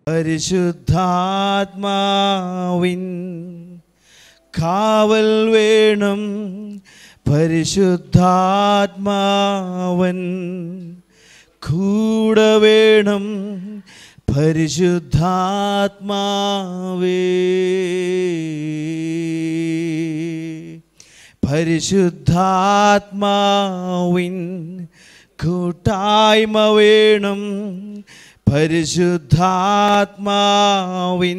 പരിശുദ്ധാത്മാവിൻ കാവൽ വേണം പരിശുദ്ധാത്മാവൻ കൂടെ വേണം പരിശുദ്ധാത്മാവേ പരിശുദ്ധാത്മാവിൻ കൂട്ടായ്മ വേണം പരിശുദ്ധാത്മാവിൻ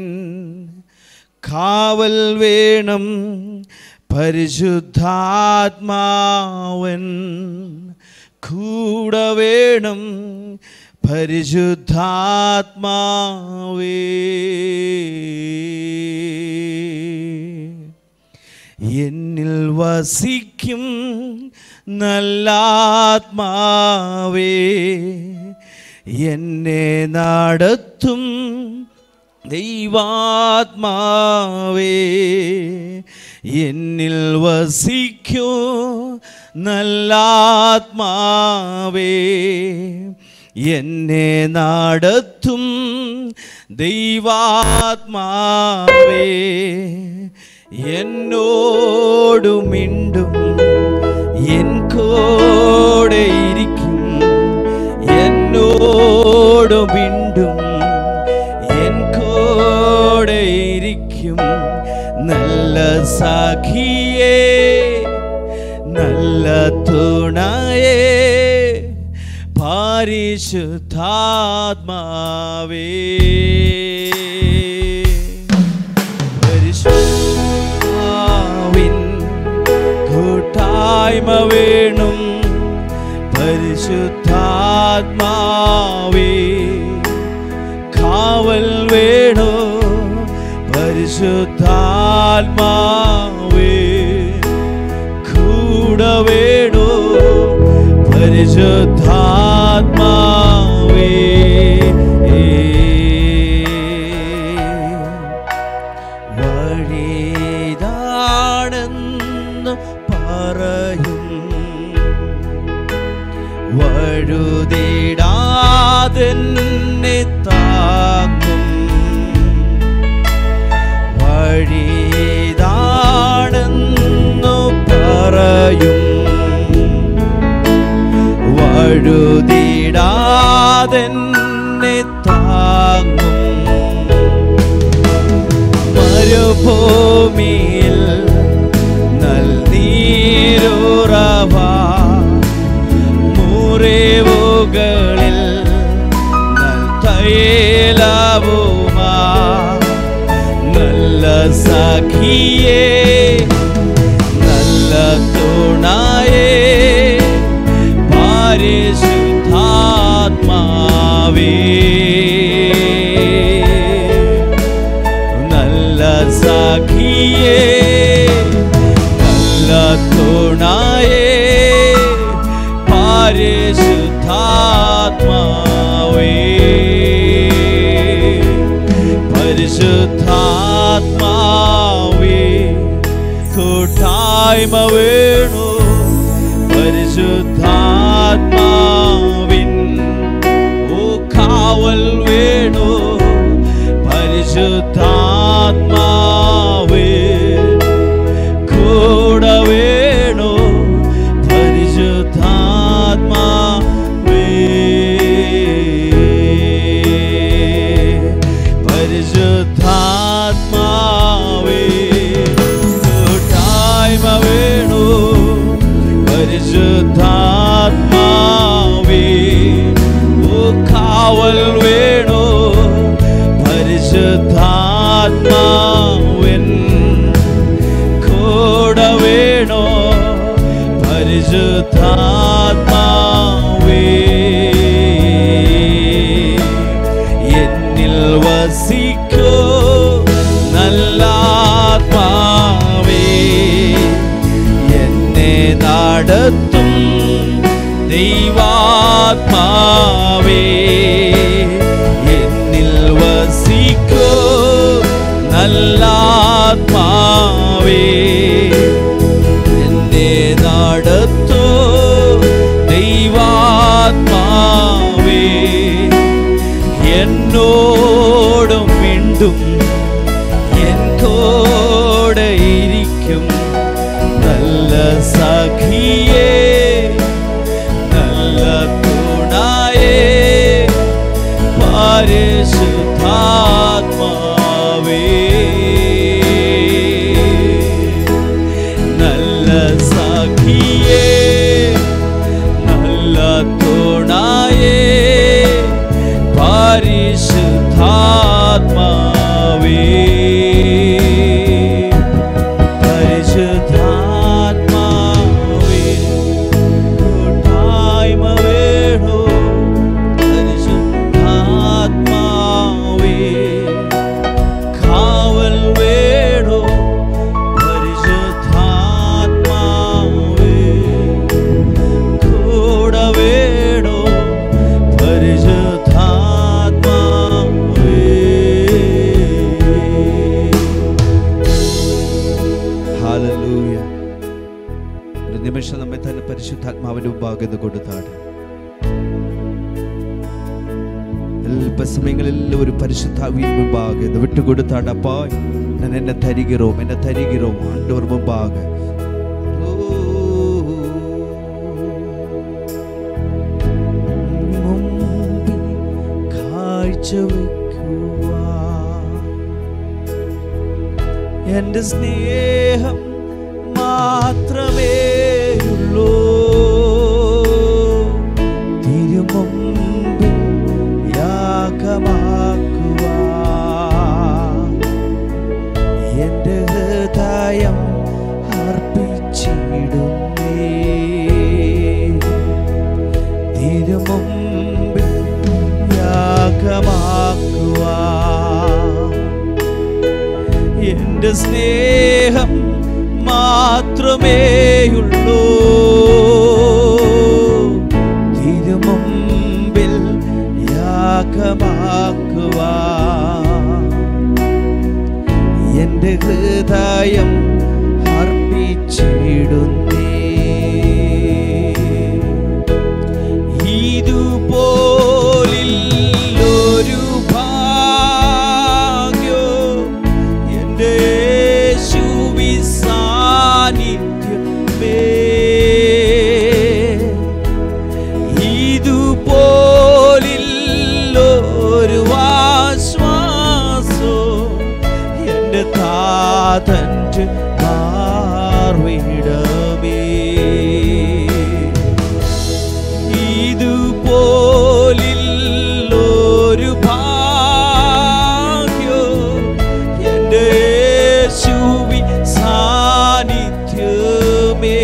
കാവൽ വേണം പരിശുദ്ധാത്മാവൻ കൂടെ വേണം പരിശുദ്ധാത്മാവേ എന്നിൽ വസിക്കും നല്ലാത്മാവേ എന്നെ നടത്തും ദൈവാത്മാവേ എന്നിൽ വസിക്കൂ നല്ലാത്മാവേ എന്നെ നടത്തും ദൈവാത്മാവേ എന്നോടു മിണ്ടും എൻ കൂടെ ഇരിക്കും എന്നോടു മിണ്ടും എൻ കൂടെ ഇരിക്കും നല്ല സഖിയേ നല്ല തുണയേ പരിശുദ്ധാത്മാവേ പരിശുദ്ധാവിൻ കൂട്ടായ്മ വേണം പരിശുദ്ധാത്മാവേ കാവൽ വേണോ പരിശുദ്ധാത്മാവേ കൂടെ വേണോ പരിശുദ്ധാത്മാവേ വഴിതാണെന്ന് പറയും വഴുതിടാതെന്നെ താങ്ങും വഴിതാണെന്നു പറയും വഴുതിടാതെന്നെ താങ്ങും മരുഭൂമിയിൽ നൽനീരുറവ മുറിവുകളിൽ നൽതൈലവുമാ നല്ല സഖിയേ നല്ല തുണയേ പരിശുദ്ധാത്മാവേ നല്ല സഖിയേ നല്ല തുണയേ പരിശുദ്ധാത്മാവേ പരിശുദ്ധാത്മാവേ കൂട്ടായ്മ വേണു പരിശുദ്ധാത്മാവിൻ ഓ കാവൽ വേണു പരിശുദ്ധാത്മാവേ കൂടെ വേണു പരിശുദ്ധാത്മാവേ പരിശുദ്ധാത്മാവേ കൂട്ടായ്മ വേണു പരിശുദ്ധാത്മാവേ ഓ കാവൽ വേണു പരിശുദ്ധാത്മാവൻ കൂടെ വേണോ പരിശുദ്ധാത്മാവേ എന്നിൽ വസിക്കോ നല്ലാത്മാവേ എന്നെ നടത്തും ദൈവാത്മാവേ എന്നിൽ വസിക്കോ നല്ലാത്മാവേ എന്നെ നടത്തോ ദൈവാത്മാവേ എന്നോട് എന്തും എൻ കൂടെയിരിക്കും നല്ല സഖിയേ നല്ല തുണയേ പരിശുദ്ധാത്മാവേ നല്ല സഖിയേ നല്ല തുണയേ പരിശുദ്ധാത്മാവേ പരിശുദ്ധാത്മാവേ കൂട്ടായ്മ വേണോ പരിശുദ്ധാത്മാവേ കാവൽ വേണോ പരിശുദ്ധാത്മാവേ കൂടെ വേണോ പരിശുദ്ധാത്മാവേ ഹാലലൂയ ഒരു നിമിഷം നമ്മെ തന്നെ പരിശുദ്ധാത്മാവിന്റെ മുമ്പാകെ കൊടുത്താണ് അല്പസമയങ്ങളിൽ ഒരു പരിശുദ്ധാവിൻ മുമ്പാകെ ഇത് വിട്ടുകൊടുത്താണ് അപ്പാ ഞാൻ എന്നെ തരികിറോം എന്നെ തരികിറോം ആണ്ടവർ മുമ്പാകെ ഓ. മുമ്പിൽ കാഴ്ചവെക്കുവാൻ എന്റെ സ്നേഹം മാത്രമേ ഉള്ളൂ തിരുമുമ്പിൽ യാഗമാക്കുവാൻ എന്റെ ഹൃദയം അർപ്പിച്ചിടുന്നേ തിരുമുമ്പിൽ യാഗമാക്കുവാൻ എന്റെ സ്നേഹം മാത്രമേയുള്ളൂ തിരുമുമ്പിൽ യാഗമാക്കുവാൻ എന്റെ ഹൃദയം അർപ്പിച്ചിടുന്നേ ഇതുപോലില്ലൊരു ഭാഗ്യോ എന്റെ യേശുവി സാന്നിധ്യമേ ഇതുപോലില്ലൊരു ആശ്വാസോ എന്റെ താതൻ്റെ മാർവിടമേ ഇതുപോലില്ലൊരു ഭാഗ്യോ എന്റെ യേശുവി സാന്നിധ്യമേ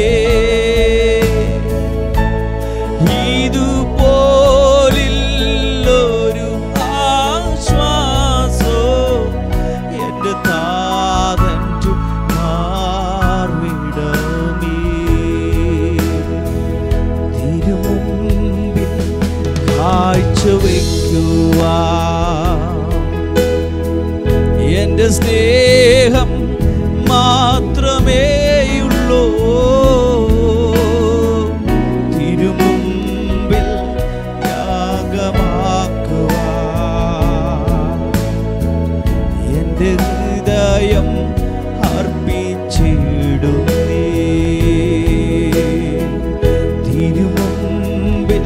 ഇതുപോലില്ലൊരു ആശ്വാസോ എന്റെ താതൻ്റെ മാർവിടമേ തിരുമുമ്പിൽ കാഴ്ചവെക്കുവാ എന്റെ സ്നേഹം മാത്രമേയുള്ളൂ തിരുമുമ്പിൽ യാഗമാക്കുവാ എന്റെ ഹൃദയം അർപ്പിച്ചിടുന്നേ തിരുമുമ്പിൽ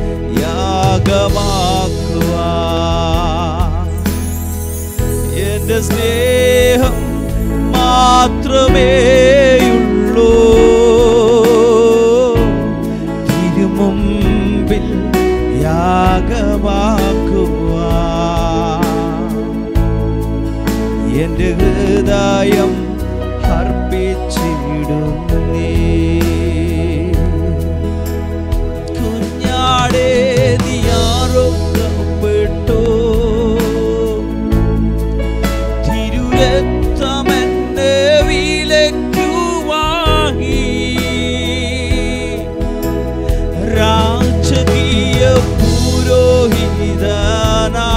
യാഗമാക്കുവാ എന്റെ സ്നേഹം മാത്രമേയുള്ളൂ തിരുമുമ്പിൽ യാഗമാക്കുവാ എന്റെ ഹൃദയം അർപ്പിച്ചിടുന്നേ കുഞ്ഞാടേ നീയാറൊക്കപ്പെട്ടു തിരുരക്തമെന്നെ വിലയ്ക്കു വാങ്ങി രാജകീയ പുരോഹിതനാ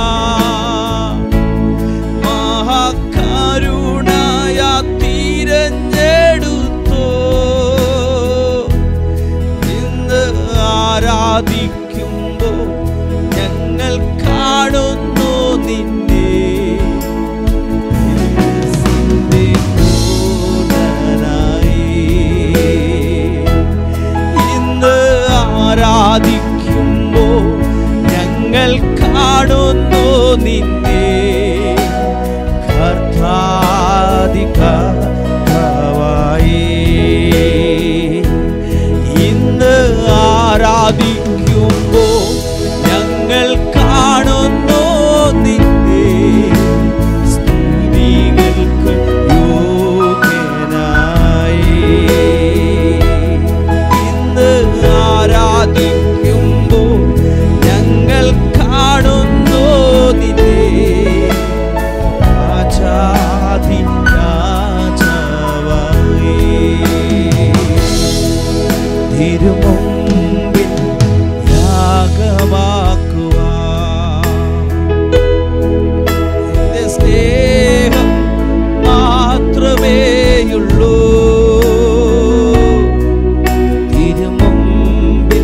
മഹാകരുണയ തിരഞ്ഞെടുത്തോ ഇന്ന് ആരാധിക്കുമ്പോ ഞങ്ങൾ കാണുന്നു നിന്നെ ആരാധിക്കുമ്പോ ഞങ്ങൾ കാണുന്നു നിന്നെ കർത്താദികർത്താവായി ഇന്ന് ആരാധിക്കുമ്പോ ഞങ്ങൾ കാണുന്നു നിന്നെ സ്തുതികൾക്ക് യോഗ്യനായി ഇന്ന് ആരാധിക്കുമ്പോ ഞങ്ങൾ കാണുന്നു നിന്നെ രാജാധി രാജാവായി തിരുമുമ്പിൽ യാഗമാക്കുവാൻ നിന്റെ സ്നേഹം മാത്രമേയുള്ളൂ തിരുമുമ്പിൽ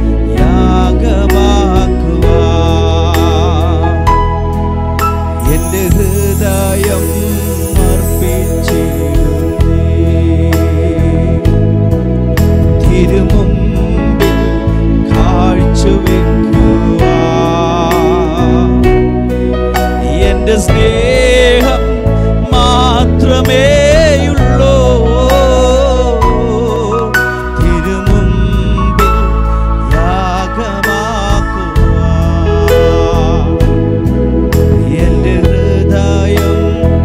യാഗമാക്കുവാൻ എന്റെ ഹൃദയം അർപ്പിച്ചിരുന്നേ തിരുമുമ്പിൽ കാഴ്ചവെക്കുവാൻ എന്റെ സ്നേഹം മാത്രമേയുള്ളൂ തിരുമുമ്പിൽ യാഗമാക്കുവാൻ എന്റെ ഹൃദയം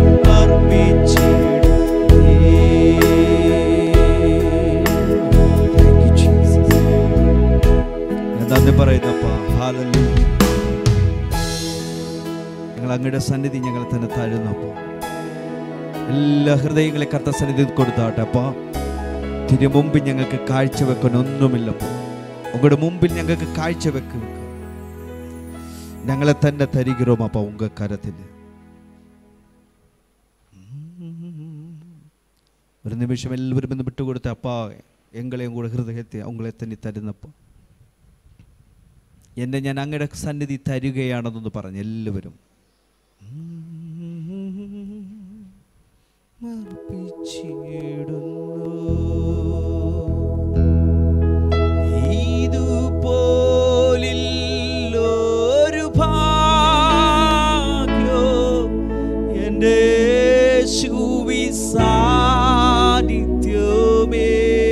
നന്ദി പറയുന്നപ്പ ഹാലല്ലൂയ ഞങ്ങൾ അങ്ങയുടെ സന്നിധി ഞങ്ങൾ തന്നെ താഴുന്നപ്പോ എല്ലാ ഹൃദയങ്ങളെ കർത്ത സന്നിധി കൊടുത്താട്ടെ അപ്പ തിരുമുമ്പിൽ ഞങ്ങൾക്ക് കാഴ്ചവെക്കാൻ ഒന്നുമില്ലപ്പോ ഉങ്ങളുടെ മുമ്പിൽ ഞങ്ങൾക്ക് കാഴ്ചവെക്കുക ഞങ്ങളെ തന്നെ തരികിറോം അപ്പ ഉങ്ക കരത്തിൽ ഒരു നിമിഷം എല്ലാവരും ഒന്ന് വിട്ടുകൊടുത്ത അപ്പാ എങ്ങളെയും കൂടെ ഹൃദയത്തെ ഉങ്ങളെ തന്നെ തരുന്നപ്പോൾ എന്നെ ഞാൻ അങ്ങയുടെ സന്നിധി തരികയാണെന്നൊന്ന് പറഞ്ഞു എല്ലാവരും ഇതുപോലില്ലൊരു ഭാഗ്യോ എൻ്റെ യേശുവി സാന്നിധ്യമേ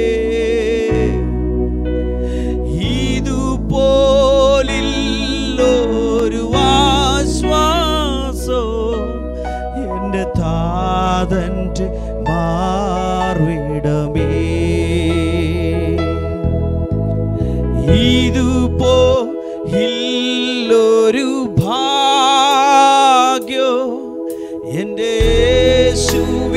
ഇതുപോലില്ലൊരു ആശ്വാസോ എൻ്റെ താതൻ്റെ മാർവിടമേ ഇതുപോ ഇല്ലൊരു ഭാഗ്യോ എൻ്റെ യേശുവിൻ